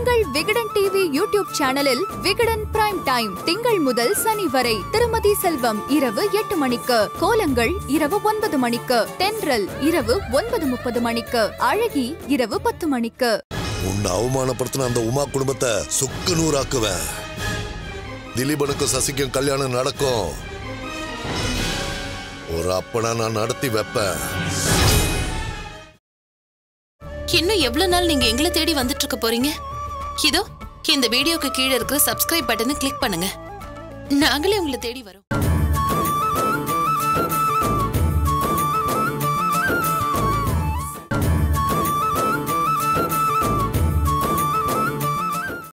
உங்கள் Vikatan TV YouTube சேனலில் Vikatan prime time திங்கள் முதல் சனி வரை திருமதி செல்வம் இரவு எட்டு மணிக்கு கோலங்கள் இரவு ஒன்பது மணிக்கு தென்றல் இரவு ஒன்பது முப்பது மணிக்கு அழகி இரவு பத்து மணிக்கு உன்னை அவமானப்படுத்தின அந்த உமா குடும்பத்தை சுக்கு நூறாக்குவேன் திலீபனுக்கும் சசிக்கும் கல்யாணம் நடக்கும் ஒரு அப்பனா நான் நடத்தி வைப்பேன் இன்னும் எவ்வளவு நாள் நீங்க எங்களை தேடி வந்துட்டு இருக்க போறீங்க இதோ இந்த வீடியோக்கு கீழே இருக்கிற சப்ஸ்கிரைப் பட்டனை கிளிக் பண்ணுங்க நாங்களே உங்களை தேடி வரோம்